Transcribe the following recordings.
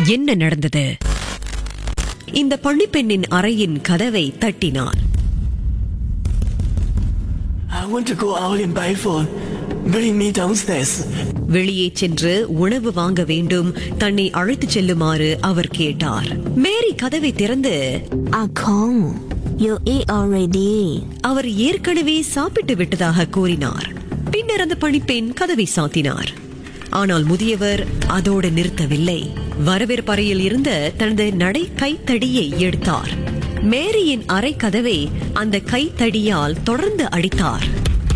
என்ன நடந்தது இந்த பள்ளிப்பெண்ணின் அறையின் கதவை தட்டினார் I want to go out and buy food. Bring me downstairs. வெளியே சென்று உணவு வாங்க வேண்டும் தன்னை அழைத்துச் செல்லுமாறு அவர் கேட்டார் மேரி கதவை திறந்து Ah Kong, you eat already. அவர் ஏற்கனவே சாப்பிட்டு விட்டதாக கூறினார் பின்னர் அந்த பணிப்பெண் கதவை சாத்தினார் ஆனால் முதியவர் அதோடு நிறுத்தவில்லை வரவேற்பறையில் இருந்த தனது நடை கைத்தடியை எடுத்தார் மேரியின் அறை கதவை அந்த கைத்தடியால் தொடர்ந்து அடித்தார்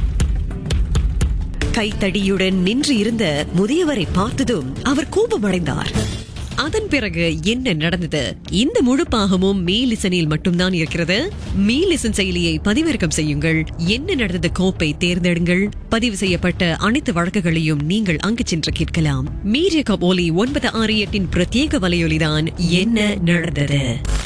கைத்தடியுடன் நின்று இருந்த முதியவரை பார்த்ததும் அவர் கோபமடைந்தார் அதன் பிறகு என்ன நடந்தது இந்த முழு பாகமும் மீலிசனில் மட்டும்தான் இருக்கிறது மீலிசன் செயலியை பதிவிறக்கம் செய்யுங்கள் என்ன நடந்தது கோப்பை தேர்ந்தெடுங்கள் பதிவு செய்யப்பட்ட அனைத்து வழக்குகளையும் நீங்கள் அங்கு சென்று கேட்கலாம் மீடியா கப் ஒலி ஒன்பது ஆறு எட்டின் பிரத்யேக வலையொலிதான் என்ன நடந்தது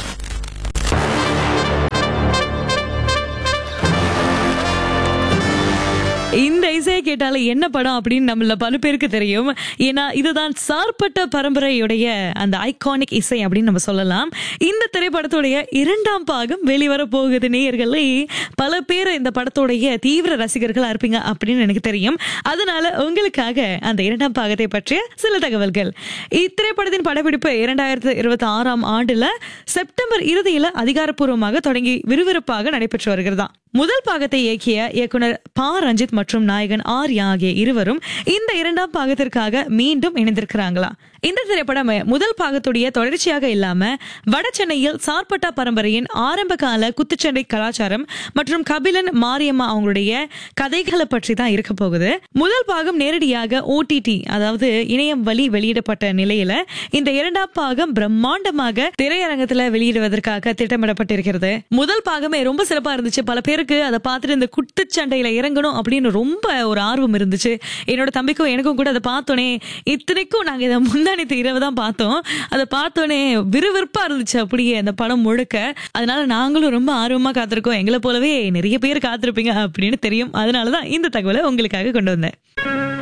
இந்த இசையை கேட்டாலே என்ன படம் அப்படின்னு நம்மள பல பேருக்கு தெரியும் ஏன்னா இதுதான் சார்பட்ட பரம்பரையுடைய அந்த ஐகானிக் இசை அப்படின்னு நம்ம சொல்லலாம் இந்த திரைப்படத்துடைய இரண்டாம் பாகம் வெளிவர போகுது நேயர்களே பல பேர் இந்த படத்துடைய தீவிர ரசிகர்களா இருப்பீங்க அப்படின்னு எனக்கு தெரியும் அதனால உங்களுக்காக அந்த இரண்டாம் பாகத்தை பற்றிய சில தகவல்கள் இத்திரைப்படத்தின் படப்பிடிப்பு இரண்டாயிரத்து இருபத்தி ஆறாம் ஆண்டுல செப்டம்பர் இறுதியில அதிகாரப்பூர்வமாக தொடங்கி விறுவிறுப்பாக நடைபெற்று வருகிறதாம் முதல் பாகத்தை இயக்கிய இயக்குனர் பா ரஞ்சித் மற்றும் நாயகன் ஆர்யா ஆகிய இருவரும் இந்த இரண்டாம் பாகத்திற்காக மீண்டும் இணைந்திருக்கிறாங்களா இந்த திரைப்படம் முதல் பாகத்துடைய தொடர்ச்சியாக இல்லாம வட சென்னையில் சார்பட்டா பரம்பரையின் ஆரம்ப கால குத்துச்சண்டை கலாச்சாரம் மற்றும் கபிலன் மாரியம்மா அவங்களுடைய கதைகளை பற்றி தான் இருக்க போகுது முதல் பாகம் நேரடியாக ஓடிடி அதாவது இணையம் வழி வெளியிடப்பட்ட நிலையில இந்த இரண்டாம் பாகம் பிரம்மாண்டமாக திரையரங்கத்துல வெளியிடுவதற்காக திட்டமிடப்பட்டிருக்கிறது முதல் பாகமே ரொம்ப சிறப்பா இருந்துச்சு பல பேருக்கு அதை பார்த்துட்டு இந்த குத்துச்சண்டையில இறங்கணும் அப்படின்னு ரொம்ப ஒரு ஆர்வம் இருந்துச்சு என்னோட தம்பிக்கும் எனக்கும் கூட அதை பார்த்தோனே இத்தனைக்கும் நாங்க இதை முந்தானத்து இரவு தான் பார்த்தோம் அதை பார்த்தோனே விறுவிறுப்பா இருந்துச்சு அப்படியே அந்த படம் முழுக்க அதனால நாங்களும் ரொம்ப ஆர்வமா காத்திருக்கோம் எங்களை போலவே நிறைய பேர் காத்திருப்பீங்க அப்படின்னு தெரியும் அதனாலதான் இந்த தகவலை உங்களுக்காக கொண்டு வந்தேன்